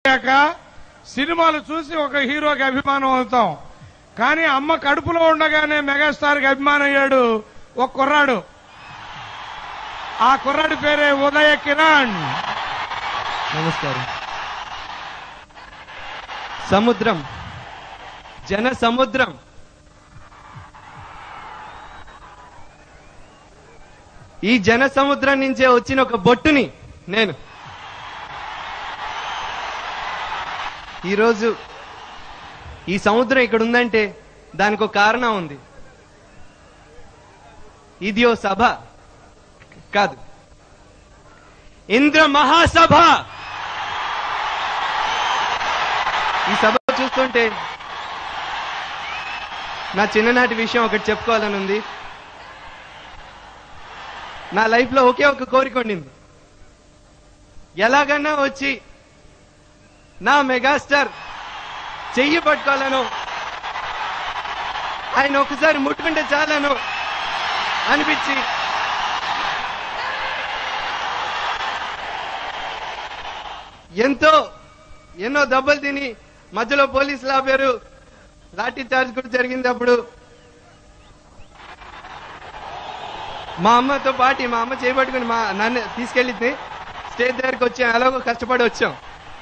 అయ్యాక సినిమాలు చూసి ఒక హీరోకి అభిమానం అవుతాం కానీ అమ్మ కడుపులో ఉండగానే మెగాస్టార్కి అభిమానం అయ్యాడు ఒక కుర్రాడు ఆ కుర్రాడి పేరే ఉదయ కిరణ్ నమస్కారం సముద్రం జన సముద్రం ఈ జన సముద్రం నుంచే వచ్చిన ఒక బొట్టుని నేను ఈరోజు ఈ సముద్రం ఇక్కడ ఉందంటే దానికి ఒక కారణం ఉంది ఇది ఓ సభ కాదు ఇంద్ర మహాసభ ఈ సభ చూస్తుంటే నా చిన్ననాటి విషయం ఒకటి చెప్పుకోవాలని ఉంది నా లైఫ్ లో ఒకే ఒక కోరిక ఉండింది ఎలాగన్నా వచ్చి నా మెగాస్టార్ చెయ్యి పట్టుకోవాలను ఆయన ఒకసారి ముట్టుకుంటే చాలను అనిపించి ఎంతో ఎన్నో దెబ్బలు తిని మధ్యలో పోలీసులు ఆపారు లాఠీ చార్జ్ కూడా జరిగింది అప్పుడు మా అమ్మతో పాటి మా అమ్మ చేయబట్టుకుని మా నన్ను తీసుకెళ్ళింది స్టేజ్ దగ్గరికి వచ్చాం ఎలాగో కష్టపడి వచ్చాం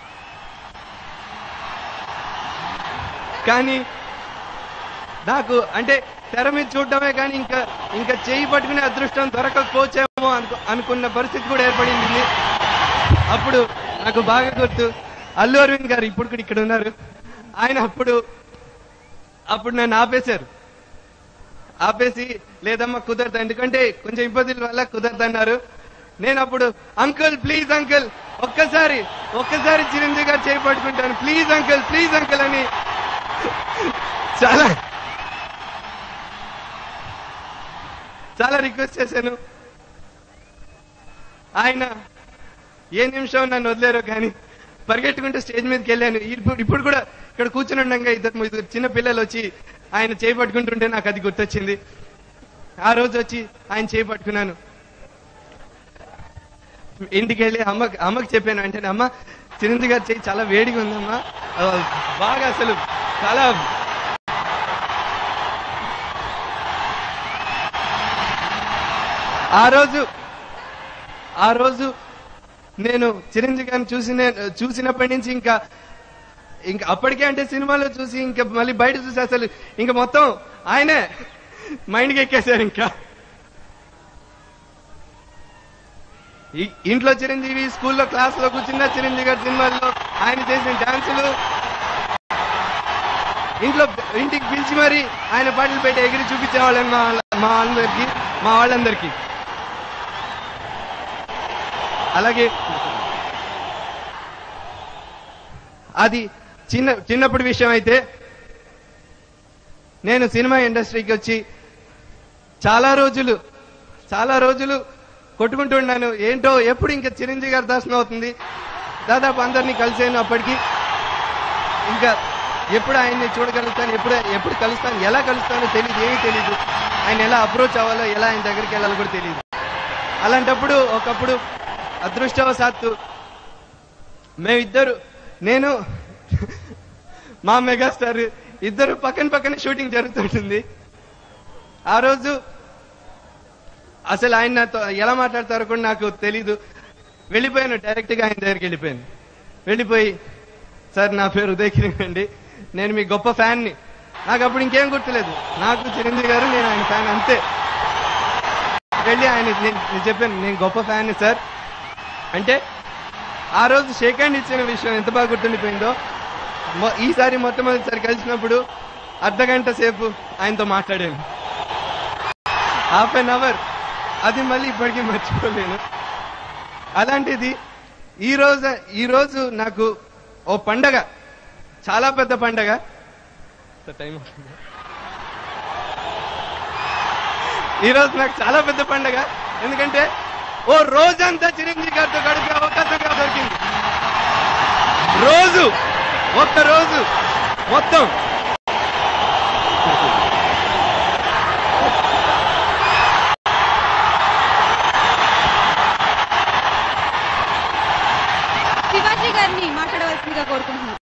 కానీ నాకు అంటే తెర మీద చూడటమే కానీ ఇంకా ఇంకా చేయి పట్టుకునే అదృష్టం దొరకకపోవచ్చేమో అనుకు అనుకున్న పరిస్థితి కూడా ఏర్పడింది అప్పుడు నాకు బాగా గుర్తు అల్లు అరవింద్ గారు ఇప్పుడు కూడా ఇక్కడ ఉన్నారు ఆయన అప్పుడు అప్పుడు నన్ను ఆపేశారు ఆపేసి లేదమ్మా కుదరదు ఎందుకంటే కొంచెం ఇబ్బందుల వల్ల కుదరదన్నారు నేను అప్పుడు అంకుల్ ప్లీజ్ అంకుల్ ఒక్కసారి ఒక్కసారి చిరంజీవి గారు చేయి పట్టుకుంటాను ప్లీజ్ అంకుల్ ప్లీజ్ అంకుల్ అని చాలా చాలా రిక్వెస్ట్ చేశాను ఆయన ఏ నిమిషం నన్ను వదిలేరో కానీ పరిగెట్టుకుంటూ స్టేజ్ మీదకి వెళ్ళాను ఇప్పుడు ఇప్పుడు కూడా ఇక్కడ కూర్చుని ఉండగా ఇద్దరు ముగ్గురు చిన్న పిల్లలు వచ్చి ఆయన చేయి పట్టుకుంటుంటే నాకు అది గుర్తొచ్చింది ఆ రోజు వచ్చి ఆయన చేయి పట్టుకున్నాను ఇంటికి వెళ్ళి అమ్మ అమ్మకి చెప్పాను అంటే అమ్మ చిరంజీవి గారి చేయి చాలా వేడిగా ఉందమ్మా ఆ, బాగా అసలు చాలా ఆ రోజు ఆ రోజు నేను చిరంజీవి గారిని చూసిన చూసినప్పటి నుంచి ఇంకా ఇంకా అప్పటికే అంటే సినిమాలో చూసి ఇంకా మళ్ళీ బయట చూసి అసలు ఇంకా మొత్తం ఆయనే మైండ్కి ఎక్కేశారు ఇంకా ఈ- ఇంట్లో చిరంజీవి స్కూల్లో క్లాస్ లో కూర్చున్న చిరంజీవి గారి సినిమాల్లో ఆయన చేసిన డాన్సులు ఇంట్లో ఇంటికి పిలిచి మరి ఆయన పాటలు పెట్టి ఎగిరి చూపించేవాళ్ళని మా వాళ్ళ- మా అందరికి మా వాళ్ళందరికీ అలాగే అది చిన్న చిన్నప్పటి విషయం అయితే నేను సినిమా ఇండస్ట్రీకి వచ్చి చాలా రోజులు చాలా రోజులు కొట్టుకుంటున్నాను ఏంటో ఎప్పుడు ఇంకా చిరంజీవి గారి దర్శనం అవుతుంది దాదాపు అందరినీ కలిసాను అప్పటికి ఇంకా ఎప్పుడు ఆయన్ని చూడగలుగుతాను ఎప్పుడు ఎప్పుడు కలుస్తాను ఎలా కలుస్తానో తెలియదు ఏమీ తెలియదు ఆయన ఎలా అప్రోచ్ అవ్వాలో ఎలా ఆయన దగ్గరికి వెళ్ళాలో కూడా తెలియదు అలాంటప్పుడు ఒకప్పుడు అదృష్టవశాత్తు మేమిద్దరు నేను మా మెగాస్టార్ ఇద్దరు పక్కన పక్కన షూటింగ్ జరుగుతుంటుంది ఆ రోజు అసలు ఆయన నాతో ఎలా మాట్లాడతారో కూడా నాకు తెలీదు వెళ్ళిపోయాను డైరెక్ట్ గా ఆయన దగ్గరికి వెళ్ళిపోయాను వెళ్ళిపోయి సార్ నా పేరు ఉదయ్ కిరణ్ అండి నేను మీ గొప్ప ఫ్యాన్ ని నాకు అప్పుడు ఇంకేం గుర్తులేదు నాకు చిరంజీవి గారు నేను ఆయన ఫ్యాన్ అంతే వెళ్ళి ఆయన నేను నేను చెప్పాను నేను గొప్ప ఫ్యాన్ సార్ అంటే ఆ రోజు షేక్ హ్యాండ్ ఇచ్చిన విషయం ఎంత బాగా గుర్తుండిపోయిందో మొ- ఈసారి మొట్టమొదటిసారి కలిసినప్పుడు అర్ధ గంట సేపు ఆయనతో మాట్లాడాను హాఫ్ అన్ అవర్ అది మళ్ళీ ఇప్పటికీ మర్చిపోలేను అలాంటిది ఈ రోజు ఈ రోజు నాకు ఓ పండగ చాలా పెద్ద పండగ టైం అవుతుంది. ఈ రోజు నాకు చాలా పెద్ద పండగ ఎందుకంటే ఓ రోజంతా చిరంజీవి గారితో గడిపే అవకాశం నాకు దొరికింది రోజు ఒక్క రోజు మొత్తం శివాజీ గారిని మాట్లాడవలసింది మనస్ఫూర్తిగా కోరుకుంటున్నాం